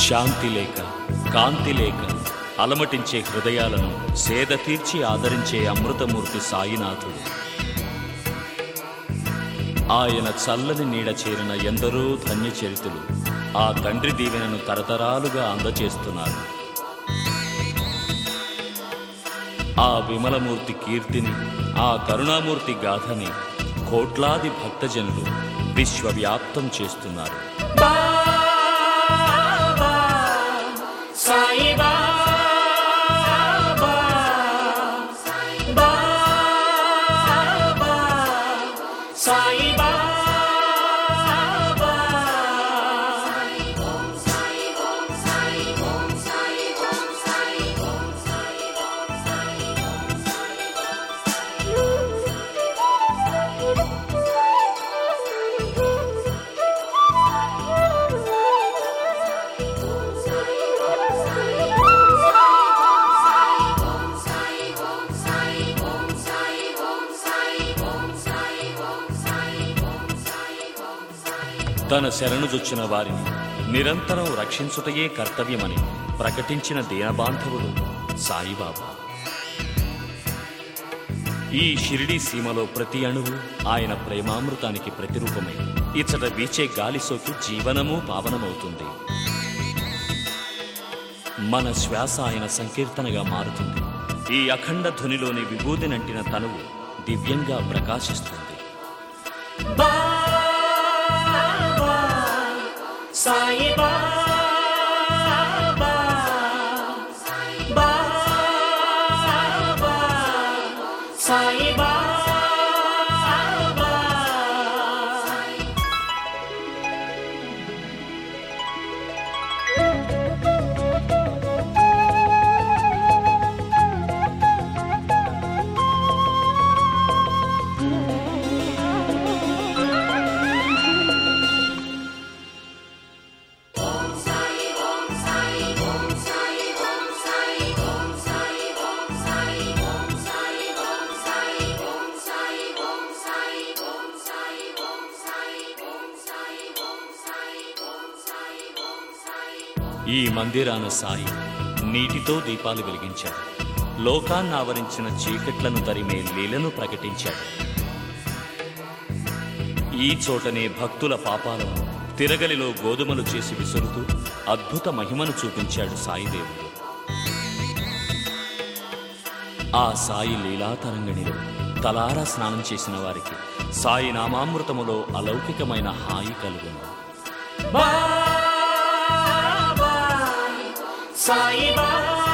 శాంతి లేక కాంతి లేక అలమటించే హృదయాలను సేద తీర్చి ఆదరించే అమృతమూర్తి సాయినాథుడు ఆయన చల్లని నీడ చేరిన ఎందరో ధన్యచరితులు ఆ తండ్రి దీవెనను తరతరాలుగా అందచేస్తున్నారు ఆ విమలమూర్తి కీర్తిని ఆ కరుణామూర్తి గాథని కోట్లాది భక్తజనులు విశ్వవ్యాప్తం చేస్తున్నారు బాబా సాయి బాబా బాబా సాయి బాబా తన శరణుజొచ్చిన వారిని నిరంతరం రక్షించుటయే కర్తవ్యమని ప్రకటించిన దీనబాంధవుడు సాయిబాబా ఈ షిరిడి సీమలో ప్రతి అణువు ఆయన ప్రేమామృతానికి ప్రతిరూపమై ఇచ్చట వీచే గాలి సోకి జీవనము పావనమవుతుంది మన శ్వాస ఆయన సంకీర్తనగా మారుతుంది ఈ అఖండ ధ్వనిలోని విభూది నంటిన తనువు దివ్యంగా ప్రకాశిస్తుంది బాబా సాయి బాబా బాబా సాయి బాబా ఈ మందిరాన సాయి నీటితో దీపాలు వెలిగించాడు లోకాన్ని ఆవరించిన చీకట్లను తరిమే లీలను ప్రకటించాడు ఈ చోటనే భక్తుల పాపాలను తిరగలిలో గోధుమలు చేసి విసురుతూ అద్భుత మహిమను చూపించాడు సాయిదేవుడు ఆ సాయి లీలాతరంగిణిలో తలారా స్నానం చేసిన వారికి సాయి నామామృతములో అలౌకికమైన హాయి కలుగును బాబా సాయి బాబా